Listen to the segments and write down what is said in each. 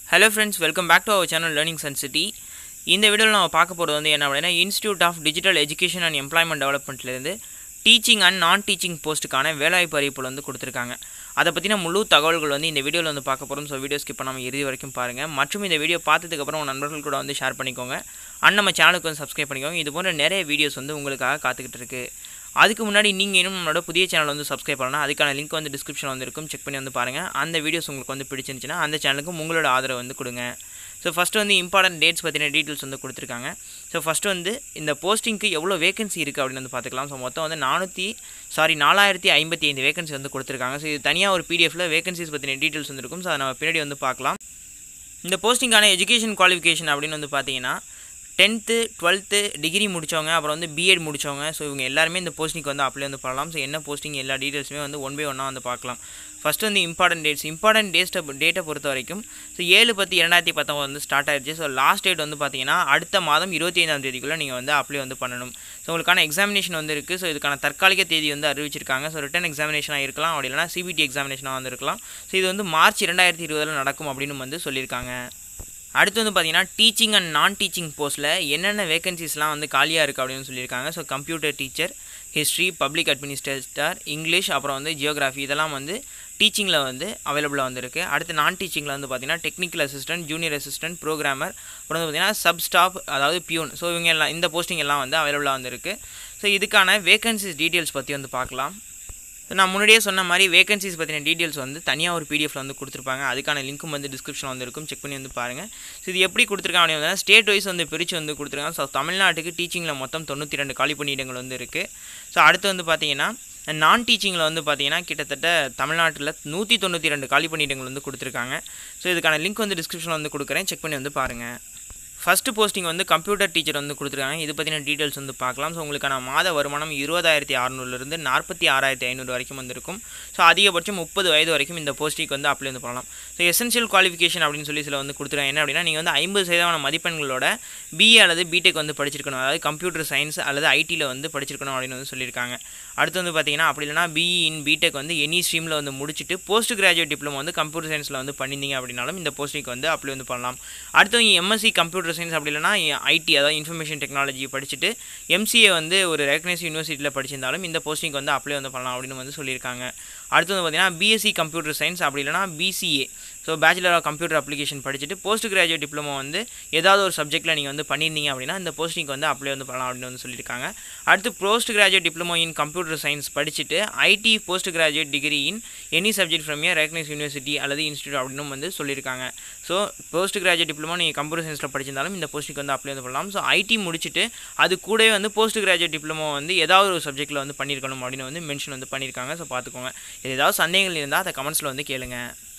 hello friends welcome back to our channel learning sun city இந்த வீடியோவில் நம்ம பார்க்க போகிறது வந்து என்ன அப்படின்னா institute of digital education and employment டெவலப்மெண்ட்லேருந்து டீச்சிங் அண்ட் நான் டீச்சிங் போஸ்ட்டுக்கான வேலைவாய்ப்பு அறிவிப்புகள் வந்து கொடுத்துருக்காங்க அதை பற்றின முழு தகவல்கள் வந்து இந்த வீடியோவில் வந்து பார்க்க போகிறோம் ஸோ வீடியோ ஸ்கிப் பண்ணாமல் இறுதி வரைக்கும் பாருங்கள் மற்றும் இந்த வீடியோ பார்த்ததுக்கப்புறம் உங்கள் நண்பர்கள் கூட வந்து ஷேர் பண்ணிக்கோங்க அண்ட் நம்ம சேனலுக்கு வந்து சப்ஸ்கிரைப் பண்ணிக்கோங்க இது போன்ற நிறைய வீடியோஸ் வந்து உங்களுக்காக காத்துக்கிட்டு இருக்குது அதுக்கு முன்னாடி நீங்கள் இன்னும் நம்மளோட புதிய சேனல் வந்து சப்ஸ்கிரைப் பண்ணலாம் அதுக்கான லிங்க் வந்து டிஸ்கிரிப்ஷன் வந்து இருக்கும் செக் பண்ணி வந்து பாருங்கள் அந்த வீடியோஸ் உங்களுக்கு வந்து பிடிச்சிருந்துச்சுன்னா அந்த சேனலுக்கு உங்களோட ஆதரவு வந்து கொடுங்க ஸோ ஃபஸ்ட்டு வந்து இம்பார்ட்டன்ட் டேட்ஸ் பற்றின டீட்டெயில்ஸ் வந்து கொடுத்துருக்காங்க ஸோ ஃபஸ்ட்டு வந்து இந்த போஸ்டிங்க்கு எவ்வளோ வேகன்சி இருக்குது அப்படின்னு வந்து பார்த்துக்கலாம் ஸோ மொத்தம் வந்து நானூற்றி சாரி நாலாயிரத்தி ஐம்பத்தி ஐந்து வேகன்சி வந்து கொடுத்துருக்காங்க ஸோ இது தனியாக ஒரு பிடிஎஃபில் வேகன்சிஸ் பற்றின டீட்டெயில்ஸ் வந்து இருக்கும் ஸோ அதை நம்ம பின்னாடி வந்து பார்க்கலாம் இந்த போஸ்டிங்கான எஜுகேஷன் குவாலிஃபிகேஷன் அப்படின்னு வந்து பார்த்தீங்கன்னா டென்த்து டுவெல்த்து டிகிரி முடித்தவங்க அப்புறம் வந்து பிஎட் முடித்தவங்க ஸோ இவங்க எல்லாருமே இந்த போஸ்டிங்க்கு வந்து அப்ளை வந்து பண்ணலாம் ஸோ என்ன போஸ்டிங் எல்லா டீட்டெயில்ஸுமே வந்து ஒன் பை ஒன்னாக வந்து பார்க்கலாம் ஃபஸ்ட்டு வந்து இம்பார்ட்டன்ட் டேட்ஸ் இம்பார்ட்டன்ட் டேட்ஸை டேட்டை பொறுத்த வரைக்கும் ஸோ ஏழு பத்து இரண்டாயிரத்தி பத்தொம்பது வந்து ஸ்டார்ட் ஆயிடுச்சு ஸோ லாஸ்ட் டேட் வந்து பார்த்தீங்கன்னா அடுத்த மாதம் இருபத்தி ஐந்தாம் தேதிக்குள்ளே நீங்கள் வந்து அப்ளை வந்து பண்ணணும் ஸோ உங்களுக்கான எக்ஸாமினேஷன் வந்து இருக்குது ஸோ இதுக்கான தற்காலிக தேதி வந்து அறிவிச்சிருக்காங்க ஸோ ரிட்டன் எக்ஸாமினேஷனாக இருக்கலாம் அப்படி இல்லைனா சிபிடி எக்ஸாமினேஷனாக வந்து இருக்கலாம் ஸோ இது வந்து மார்ச் இரண்டாயிரத்தி இருபதில் நடக்கும் அப்படின்னு வந்து சொல்லியிருக்காங்க அடுத்து வந்து பார்த்தீங்கன்னா டீச்சிங் அண்ட் நான் டீச்சிங் போஸ்ட்டில் என்னென்ன வேகன்சிஸ்லாம் வந்து காலியாக இருக்குது அப்படின்னு சொல்லியிருக்காங்க so computer teacher history public administrator English அப்புறம் வந்து ஜியோகிராஃபி இதெல்லாம் வந்து டீச்சிங்கில் வந்து அவைலபிளாக வந்திருக்கு அடுத்து நான் டீச்சிங்கில் வந்து பார்த்தீங்கன்னா technical assistant junior assistant programmer அப்புறம் வந்து பார்த்தீங்கன்னா சப் ஸ்டாப் அதாவது பியூன் ஸோ இவங்க எல்லாம் இந்த போஸ்டிங் எல்லாம் வந்து அவைலபிளாக வந்திருக்கு ஸோ இதுக்கான வேகன்சிஸ் டீட்டெயில்ஸ் பற்றி வந்து பார்க்கலாம் நான் முன்னாடியே சொன்ன மாதிரி வேகன்சிஸ் பற்றின டீட்டெயில்ஸ் வந்து தனியாக ஒரு பிடிஎஃப்ல வந்து கொடுத்துருப்பாங்க அதுக்கான லிங்க்கும் வந்து டிஸ்கிரிப்ஷன் வந்து இருக்கும் செக் பண்ணி வந்து பாருங்கள் ஸோ இது எப்படி கொடுத்துருக்காங்க அப்படின்னு ஸ்டேட் வைஸ் வந்து பிரித்து வந்து கொடுத்துருக்காங்க ஸோ தமிழ்நாட்டுக்கு டீச்சிங்கில் மொத்தம் தொண்ணூற்றி ரெண்டு காலி பணியிடங்கள் வந்து இருக்குது ஸோ அடுத்து வந்து பார்த்தீங்கன்னா நான் டீச்சிங்கில் வந்து பார்த்தீங்கன்னா கிட்டத்தட்ட தமிழ்நாட்டில் நூற்றி தொண்ணூற்றி ரெண்டு காலி பணியிடங்கள் வந்து கொடுத்துருக்காங்க ஸோ இதுக்கான லிங்க் வந்து டிஸ்கிரிப்ஷனில் வந்து கொடுக்குறேன் செக் பண்ணி வந்து பாருங்கள் ஃபஸ்ட்டு போஸ்டிங் வந்து கம்ப்யூட்டர் டீச்சர் வந்து கொடுத்துருக்காங்க இது பற்றின டீட்டெயில்ஸ் வந்து பார்க்கலாம் ஸோ உங்களுக்கான மாத வருமானம் இருபதாயிரத்தி அறநூறுலேருந்து நாற்பத்தி ஆறாயிரத்தி ஐநூறு வரைக்கும் வந்திருக்கும் ஸோ அதிகபட்சம் முப்பது வயது வரைக்கும் இந்த போஸ்டிங்க்கு வந்து அப்ளை வந்து பண்ணலாம் ஸோ எசென்ஷியல் குவாலிஃபிகேஷன் அப்படின்னு சொல்லி சில வந்து கொடுத்துருக்காங்க என்ன அப்படின்னா நீங்கள் வந்து ஐம்பது சதவீதமான மதிப்பெண்களோட பிஏ அல்லது பிடெக் வந்து படிச்சிருக்கணும் அதாவது கம்ப்யூட்டர் சயின்ஸ் அல்லது ஐடியில் வந்து படிச்சிருக்கணும் அப்படின்னு வந்து சொல்லியிருக்காங்க அடுத்து வந்து பார்த்தீங்கன்னா அப்படி இல்லைனா பிஇ இன் பிடெக் வந்து எனி ஸ்ட்ரீமில் வந்து முடிச்சுட்டு போஸ்ட் கிராஜுவேட் டிப்ளமோ வந்து கம்ப்யூட்டர் சயின்ஸில் வந்து பண்ணியிருந்தீங்க அப்படின்னாலும் இந்த போஸ்டிங்க்கு வந்து அப்ளை வந்து பண்ணலாம் அடுத்து எம்எஸ்சி கம்ப்யூட்டர் சயின்ஸ் அப்படி இல்லைனா ஐடி அதாவது இன்ஃபர்மேஷன் டெக்னாலஜி படிச்சுட்டு எம்சிஏ வந்து ஒரு ரெகனைஸ் யூனிவர்சிட்டியில் படிச்சிருந்தாலும் இந்த போஸ்டிங் வந்து அப்ளை வந்து பண்ணலாம் அப்படின்னு வந்து சொல்லியிருக்காங்க அடுத்து வந்து பார்த்தீங்கன்னா பிஎஸ்சி கம்ப்யூட்டர் சயின்ஸ் அப்படி இல்லைனா BCA so bachelor of computer application படிச்சுட்டு போஸ்ட் கிராஜுவேட் டிப்ளமோ வந்து ஏதாவது ஒரு சப்ஜெக்ட்டில் நீங்கள் வந்து பண்ணியிருந்தீங்க அப்படின்னா இந்த போஸ்டிங் வந்து அப்ளை வந்து பண்ணலாம் அப்படின்னு வந்து சொல்லியிருக்காங்க அடுத்து post graduate diploma in computer science படிச்சுட்டு IT post graduate degree in any subject from a recognise university அல்லது இன்ஸ்டியூட் அப்படின்னு வந்து சொல்லியிருக்காங்க ஸோ போஸ்ட் கிராஜுவேட் டிப்ளமோ நீங்கள் கம்ப்யூட்டர் சயின்ஸில் படிச்சிருந்தாலும் இந்த போஸ்டிங் வந்து அப்ளை வந்து பண்ணலாம் ஸோ ஐடி முடிச்சுட்டு அது கூடவே வந்து போஸ்ட் கிராஜுவேட் டிப்ளமோ வந்து ஏதாவது ஒரு சப்ஜெக்ட்டில் வந்து பண்ணியிருக்கணும் அப்படின்னு வந்து மென்ஷன் வந்து பண்ணியிருக்காங்க ஸோ பார்த்துக்கோங்க இது ஏதாவது சந்தேகங்கள் இருந்தால் அதை கமெண்ட்ஸில் வந்து கேளுங்க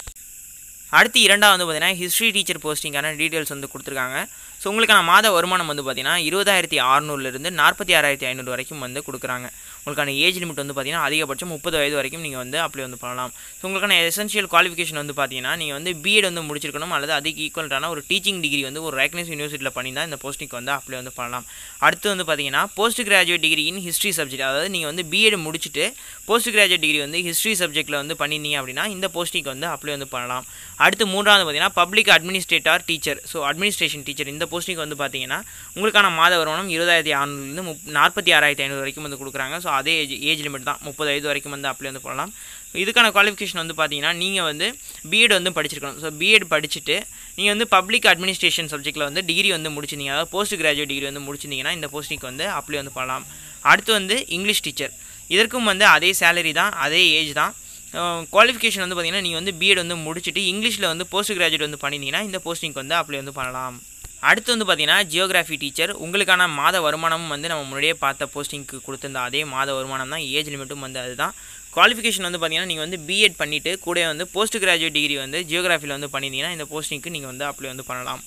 அடுத்து இரண்டாவது வந்து பார்த்தீங்கன்னா ஹிஸ்ட்ரி டீச்சர் போஸ்டிங்கான டீட்டெயில்ஸ் வந்து கொடுத்துருக்காங்க ஸோ உங்களுக்கான மாத வருமானம் வந்து பார்த்தீங்கன்னா இருபதாயிரத்தி அறநூறுலேருந்து நாற்பத்தி ஆறாயிரத்தி ஐநூறு வரைக்கும் வந்து கொடுக்குறாங்க உங்களுக்கான ஏஜ் லிமிட் வந்து பார்த்தீங்கன்னா அதிகபட்சம் முப்பது வயது வரைக்கும் நீங்கள் வந்து அப்ளை வந்து பண்ணலாம் ஸோ உங்களுக்கான எசென்ஷியல் குவாலிஃபிகேஷன் வந்து பார்த்தீங்கன்னா நீங்கள் வந்து பிஎட் வந்து முடிச்சிருக்கணும் அல்லது அதுக்கு ஈக்குவலான ஒரு டீச்சிங் டிகிரி வந்து ஒரு ரெகனைஸ் யூனிவர்சிட்டியில் பண்ணி தான் இந்த போஸ்டிங்க்கு வந்து அப்ளை வந்து பண்ணலாம் அடுத்து வந்து பார்த்தீங்கன்னா post graduate degree in history subject அதாவது நீங்கள் வந்து பிஎட் முடிச்சுட்டு போஸ்ட் கிராஜுவேட் டிகிரி வந்து ஹிஸ்ட்ரி சப்ஜெக்ட்டில் வந்து பண்ணியிருந்தீங்க அப்படின்னா இந்த போஸ்டிங்க்கு வந்து அப்ளை வந்து பண்ணலாம் அடுத்து மூன்றாவது பார்த்தீங்கன்னா public administrator teacher so administration teacher இந்த போஸ்டிங் வந்து பார்த்தீங்கன்னா உங்களுக்கான மாத வருமானம் இருபதாயிரத்தி அறநூறுலேருந்து முப் நாற்பத்தி ஆறாயிரத்தி ஐநூறு வரைக்கும் வந்து கொடுக்குறாங்க ஸோ அதே ஏஜ் ஏஜ் லிமிட் தான் முப்பது வயது வரைக்கும் வந்து அப்ளை வந்து பண்ணலாம் இதுக்கான குவாலிஃபிகேஷன் வந்து பார்த்தீங்கன்னா நீங்கள் வந்து பிஎட் வந்து படிச்சிருக்கணும் ஸோ பிஎட் படிச்சுட்டு நீங்கள் வந்து பப்ளிக் அட்மினிஸ்ட்ரேஷன் சப்ஜெக்ட்டில் வந்து டிகிரி வந்து முடிச்சிருந்தீங்க அதாவது போஸ்ட் கிராஜுவேட் டிகிரி வந்து முடிச்சிருந்தீங்கன்னா இந்த போஸ்டிங்க்கு வந்து அப்ளை வந்து பண்ணலாம் அடுத்து வந்து இங்கிலீஷ் டீச்சர் இதற்கும் வந்து அதே சேலரி தான் அதே ஏஜ் தான் குவாலிஃபிகேஷன் வந்து பார்த்தீங்கன்னா நீங்கள் வந்து பிஎட் வந்து முடிச்சுட்டு இங்கிலீஷில் வந்து போஸ்ட் கிராஜுவேட் வந்து பண்ணியிருந்தீங்கன்னா இந்த போஸ்டிங்க்கு வந்து அப்ளை வந்து பண்ணலாம் அடுத்து வந்து பார்த்தீங்கன்னா ஜியோகிராஃபி டீச்சர் உங்களுக்கான மாத வருமானமும் வந்து நம்ம முன்னாடியே பார்த்த போஸ்டிங்க்கு கொடுத்துருந்த அதே மாத வருமானம் தான் ஏஜ் லிமிட்டும் வந்து அதுதான் குவாலிஃபிகேஷன் வந்து பார்த்தீங்கன்னா நீங்கள் வந்து பிஎட் பண்ணிவிட்டு கூட வந்து போஸ்ட் கிராஜுவேட் டிகிரி வந்து ஜியோகிராஃபியில் வந்து பண்ணியிருந்தீங்கன்னா இந்த போஸ்டிங்க்கு நீங்கள் வந்து அப்ளை வந்து பண்ணலாம்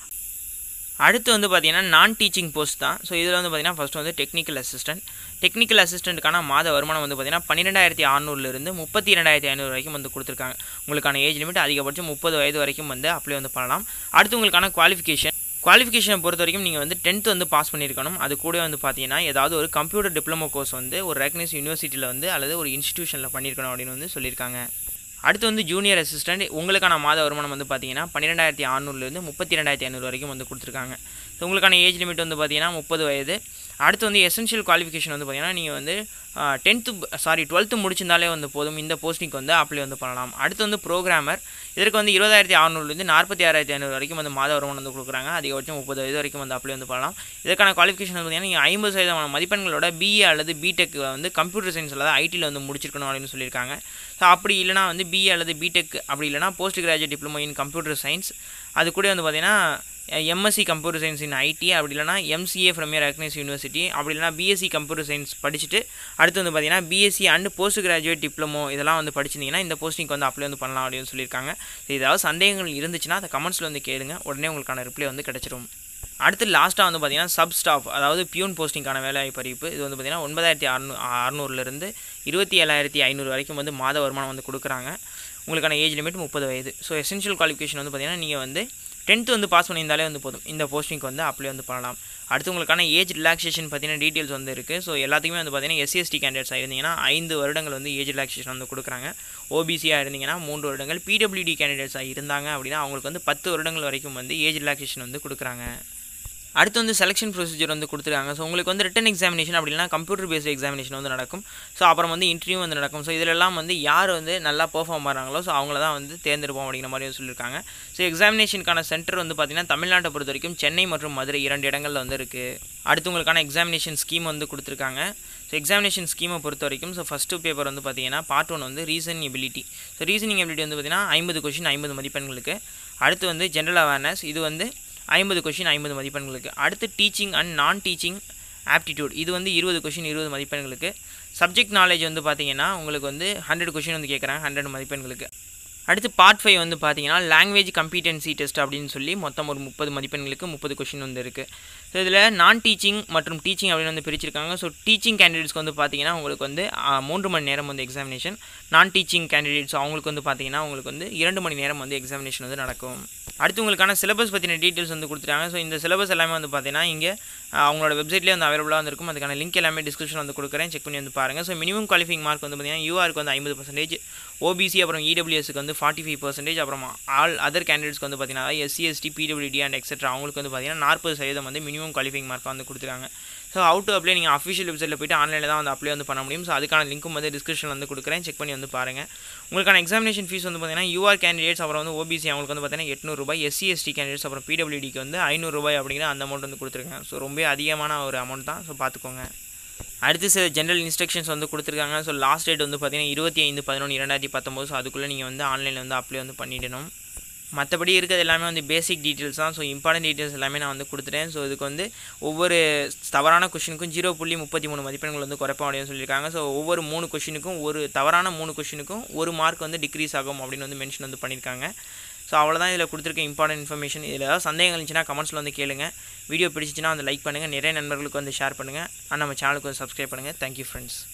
அடுத்து வந்து பார்த்தீங்கன்னா நான் டீச்சிங் போஸ்ட் தான் ஸோ இதில் வந்து பார்த்தீங்கன்னா ஃபஸ்ட்டு வந்து டெக்னிக்கல் அசிஸ்டன்ட் டெக்னிக்கல் அசிஸ்டண்ட்டுக்கான மாத வருமானம் வந்து பார்த்தீங்கன்னா பன்னிரெண்டாயிரத்தி அறநூறுலேருந்து முப்பத்தி ரெண்டாயிரத்தி ஐநூறு வரைக்கும் வந்து கொடுத்துருக்காங்க உங்களுக்கான ஏஜ் லிமிட் அதிகபட்சம் முப்பது வயது வரைக்கும் வந்து அப்ளை வந்து பண்ணலாம் அடுத்து உங்களுக்கான குவாலிஃபிகேஷன் குவாலிஃபிகேஷனை பொறுத்த வரைக்கும் நீங்கள் வந்து டென்த் வந்து பாஸ் பண்ணியிருக்கணும் அது கூட வந்து பார்த்தீங்கன்னா ஏதாவது ஒரு கம்ப்யூட்டர் டிப்ளமோ கோர்ஸ் வந்து ஒரு ரெகனைஸ் யூனிவர்சிட்டியில் வந்து அல்லது ஒரு இன்ஸ்டியூஷனில் பண்ணியிருக்கணும் அப்படின்னு வந்து சொல்லியிருக்காங்க அடுத்து வந்து ஜூனியர் அசிஸ்டண்ட் உங்களுக்கான மாத வருமானம் வந்து பார்த்தீங்கன்னா பன்னிரெண்டாயிரத்தி அறநூறுலேருந்து முப்பத்தி ரெண்டாயிரத்தி ஐநூறு வரைக்கும் வந்து கொடுத்துருக்காங்க ஸோ உங்களுக்கான ஏஜ் லிமிட் வந்து பார்த்தீங்கன்னா முப்பது வயது அடுத்து வந்து எசென்ஷியல் குவாலிஃபிகேஷன் வந்து பார்த்தீங்கன்னா நீங்கள் வந்து டென்த்து சாரி டுவெல்த்து முடிச்சிருந்தாலே வந்து போதும் இந்த போஸ்டிங்க்கு வந்து அப்ளை வந்து பண்ணலாம் அடுத்து வந்து ப்ரோக்ராமர் இதற்கு வந்து இருபதாயிரத்தி அறநூறுலேருந்து நாற்பத்தி ஆறாயிரத்தி ஐநூறு வரைக்கும் வந்து மாத வருமானம் வந்து கொடுக்குறாங்க அதிகபட்சம் முப்பது வயது வரைக்கும் வந்து அப்ளை வந்து பண்ணலாம் இதற்கான குவாலிஃபிகேஷன் வந்து பார்த்தீங்கன்னா நீங்கள் ஐம்பது சதவீதமான மதிப்பெண்களோட பிஏ அல்லது பிடெக் வந்து கம்ப்யூட்டர் சயின்ஸ் அல்லது ஐடியில் வந்து முடிச்சிருக்கணும் அப்படின்னு சொல்லியிருக்காங்க ஸோ அப்படி இல்லைனா வந்து பிஏ அல்லது பிடெக் அப்படி இல்லைனா post graduate diploma in computer science அது கூட வந்து பார்த்தீங்கன்னா MSc computer science in IT அப்படி இல்லைனா MCA from year recognise university அப்படி இல்லைனா பிஎஸ்சி கம்ப்யூட்டர் சயின்ஸ் படிச்சுட்டு அடுத்து வந்து பார்த்தீங்கன்னா BSc and post graduate diploma இதெல்லாம் வந்து படிச்சிருந்தீங்கன்னா இந்த போஸ்டிங்க்கு வந்து அப்ளை வந்து பண்ணலாம் அப்படின்னு சொல்லியிருக்காங்க ஸோ ஏதாவது சந்தேகங்கள் இருந்துச்சுன்னா அதை கமெண்ட்ஸில் வந்து கேளுங்க உடனே உங்களுக்கான ரிப்ளை வந்து கிடச்சிரும் அடுத்து லாஸ்ட்டாக வந்து பார்த்தீங்கன்னா சப் ஸ்டாஃப் அதாவது பியூன் போஸ்டிங்கான வேலை பறிப்பு இது வந்து பார்த்தீங்கன்னா ஒன்பதாயிரத்தி அறநூ அறநூறுலேருந்து இருபத்தி ஏழாயிரத்தி ஐநூறு வரைக்கும் வந்து மாத வருமானம் வந்து கொடுக்குறாங்க உங்களுக்கான ஏஜ் லிமிட் முப்பது வயது ஸோ எசென்ஷியல் குவாலிஃபிகேஷன் வந்து பார்த்தீங்கன்னா நீங்கள் வந்து டென்த்து வந்து பாஸ் பண்ணியிருந்தாலே வந்து போதும் இந்த போஸ்டிங்க்கு வந்து அப்ளை வந்து பண்ணலாம் அடுத்து உங்களுக்கான ஏஜ் ரிலாக்ஸேஷன் பற்றின டீட்டெயில்ஸ் வந்து இருக்குது ஸோ எல்லாத்துக்குமே வந்து பார்த்தீங்கன்னா எஸ்சிஎஸ்டி கேண்டிடேட்ஸ் இருந்தீங்கன்னா ஐந்து வருடங்கள் வந்து ஏஜ் ரிலாக்ஸேஷன் வந்து கொடுக்குறாங்க ஓபிசியாக இருந்தீங்கன்னா மூன்று வருடங்கள் பிடபிள்யூடி கேண்டிடேட்ஸாக இருந்தாங்க அப்படின்னா அவங்களுக்கு வந்து பத்து வருடங்கள் வரைக்கும் வந்து ஏஜ் ரிலாக்ஸேஷன் வந்து கொடுக்குறாங்க அடுத்து வந்து செலெக்ஷன் ப்ரொசீஜர் வந்து கொடுத்துருக்காங்க ஸோ உங்களுக்கு வந்து ரிட்டன் எக்ஸாமினேஷன் அப்படின்னா கம்ப்யூட்டர் பேஸ்டு எக்ஸாமினேஷன் வந்து நடக்கும் ஸோ அப்புறம் வந்து இன்டர்வியூ வந்து நடக்கும் ஸோ இதிலெல்லாம் வந்து யார் வந்து நல்லா பெர்ஃபார்ம் பண்ணுறாங்களோ ஸோ அவங்கள தான் வந்து தேர்ந்தெடுப்போம் அப்படிங்கிற மாதிரி வந்து சொல்லியிருக்காங்க ஸோ எக்ஸாமினேஷனுக்கான சென்டர் வந்து பார்த்திங்கன்னா தமிழ்நாட்டை பொறுத்த வரைக்கும் சென்னை மற்றும் மதுரை இரண்டு இடங்களில் வந்து இருக்குது அடுத்து உங்களுக்கான எக்ஸாமினேஷன் ஸ்கீம் வந்து கொடுத்துருக்காங்க ஸோ எக்ஸாமினேஷன் ஸ்கீமை பொறுத்த வரைக்கும் ஸோ ஃபஸ்ட்டு பேப்பர் வந்து பார்த்தீங்கன்னா பார்ட் ஒன் வந்து reason ability so reasoning ability வந்து பார்த்திங்கன்னா ஐம்பது கொஷின் ஐம்பது மதிப்பெண்களுக்கு அடுத்து வந்து ஜென்ரல் அவேர்னஸ் இது வந்து ஐம்பது கொஷின் ஐம்பது மதிப்பெண்களுக்கு அடுத்து teaching and non teaching aptitude இது வந்து இருபது கொஷின் இருபது மதிப்பெண்களுக்கு சப்ஜெக்ட் நாலேஜ் வந்து பார்த்தீங்கன்னா உங்களுக்கு வந்து ஹண்ட்ரட் கொஷின் வந்து கேட்குறாங்க ஹண்ட்ரட் மதிப்பெண்களுக்கு அடுத்து பார்ட் ஃபைவ் வந்து பார்த்தீங்கன்னா லாங்குவேஜ் கம்பீட்டன்சி டெஸ்ட் அப்படின்னு சொல்லி மொத்தம் ஒரு முப்பது மதிப்பெண்களுக்கு முப்பது கொஷின் வந்து இருக்குது ஸோ இதில் நான் டீச்சிங் மற்றும் டீச்சிங் அப்படின்னு வந்து பிரிச்சிருக்காங்க ஸோ டீச்சிங் கேண்டிடேட்ஸ்க்கு வந்து பார்த்தீங்கன்னா உங்களுக்கு வந்து மூன்று மணி நேரம் வந்து எக்ஸாமினேஷன் நான் டீச்சிங் கேண்டிடேட்ஸ் அவங்களுக்கு வந்து பார்த்தீங்கன்னா உங்களுக்கு வந்து இரண்டு மணி நேரம் வந்து எக்ஸாமினேஷன் வந்து நடக்கும் அடுத்து உங்களுக்கான சிலபஸ் பற்றின டீட்டெயில்ஸ் வந்து கொடுத்துட்டாங்க ஸோ இந்த சிலபஸ் எல்லாமே வந்து பார்த்தீங்கன்னா இங்கே அவங்களோட வெப்சைட்லேயே வந்து அவைலபிளாக வந்துருக்கும் அதுக்கான லிங்க் எல்லாமே டிஸ்கிரிப்ஷன் வந்து கொடுக்குறேன் செக் பண்ணி வந்து பாருங்கள் ஸோ மினிமம் குவாலிஃபிங் மார்க் வந்து பார்த்தீங்கன்னா யூஆருக்கு வந்து ஐம்பது பர்சன்டேஜ் ஓபிசி அப்புறம் இடபிள்யூஎஸ்க்கு வந்து ஃபார்ட்டி ஃபைவ் பர்சன்டேஜ் அப்புறம் ஆல் அதர் கேண்டிடேட்ஸ்க்கு வந்து பார்த்தீங்கன்னா SC ST PWD and etcetera அவங்களுக்கு வந்து பார்த்தீங்கன்னா நாற்பது சதவீதம் வந்து மினிமம் குவாலிஃபிங் மார்க் வந்து கொடுத்துருக்காங்க ஸோ அவுட் டு அப்ளை நீங்கள் அஃபிஷியல் வெப்சைட்டில் போய்ட்டு ஆன்லைனில் தான் வந்து அப்ளை வந்து பண்ண முடியும் ஸோ அதுக்கான லிங்க்கும் வந்து டிஸ்கிரிப்ஷன் வந்து கொடுக்குறேன் செக் பண்ணி வந்து பாருங்கள் உங்களுக்கான எக்ஸாமினேஷன் ஃபீஸ் வந்து பார்த்தீங்கன்னா யூஆர் கேண்டிடேட்ஸ் அப்புறம் வந்து ஓபிசி அவங்களுக்கு வந்து பார்த்தீங்கன்னா எட்நூறுபா எஸ்சி எஸ்டி கேண்டிடேட்ஸ் அப்புறம் பிடபிள்யூடிக்கு வந்து ஐநூறுரூபாய் அப்படிங்கிற அந்த அமௌண்ட் வந்து கொடுத்துருக்காங்க ஸோ ரொம்ப அதிகமான ஒரு அமௌண்ட் தான் ஸோ பார்த்துக்கோங்க அடுத்து சில ஜென்ரல் இன்ஸ்ட்ரக்ஷன்ஸ் வந்து கொடுத்துருக்காங்க ஸோ லாஸ்ட் டேட் வந்து பார்த்தீங்கன்னா இருபத்தி ஐந்து பதினொன்று இரண்டாயிரத்தி பத்தொம்போது ஸோ அதுக்குள்ளே நீங்கள் வந்து ஆன்லைனில் வந்து அப்ளை வந்து பண்ணிடணும் மற்றபடி இருக்கிறது எல்லாமே வந்து பேசிக் டீட்டெயில்ஸ் தான் ஸோ இம்பார்ட்டன்ட் டீட்டெயில்ஸ் எல்லாமே நான் வந்து கொடுத்துட்டேன் ஸோ இதுக்கு வந்து ஒவ்வொரு தவறான கொஷினுக்கும் ஜீரோ புள்ளி முப்பத்தி மூணு மதிப்பெண்கள் வந்து குறைப்போம் அப்படின்னு சொல்லியிருக்காங்க ஸோ ஒவ்வொரு மூணு கொஷினுக்கும் ஒரு தவறான மூணு கொஷினுக்கும் ஒரு மார்க் வந்து டிக்ரீஸ் ஆகும் அப்படின்னு வந்து மென்ஷன் வந்து பண்ணியிருக்காங்க ஸோ அவ்வளோதான் இதில் கொடுத்துருக்க இம்பார்ட்டன்ட் இன்ஃபர்மேஷன் இதில் ஏதாவது சந்தேகம் இருந்துச்சுன்னா கமெண்ட்ஸில் வந்து கேளுங்க வீடியோ பிடிச்சிச்சின்னா வந்து லைக் பண்ணுங்கள் நிறைய நண்பர்களுக்கு வந்து ஷேர் பண்ணுங்கள் அண்ட் நம்ம சேனலுக்கு வந்து சப்ஸ்கிரைப் பண்ணுங்கள் தேங்க்யூ ஃப்ரெண்ட்ஸ்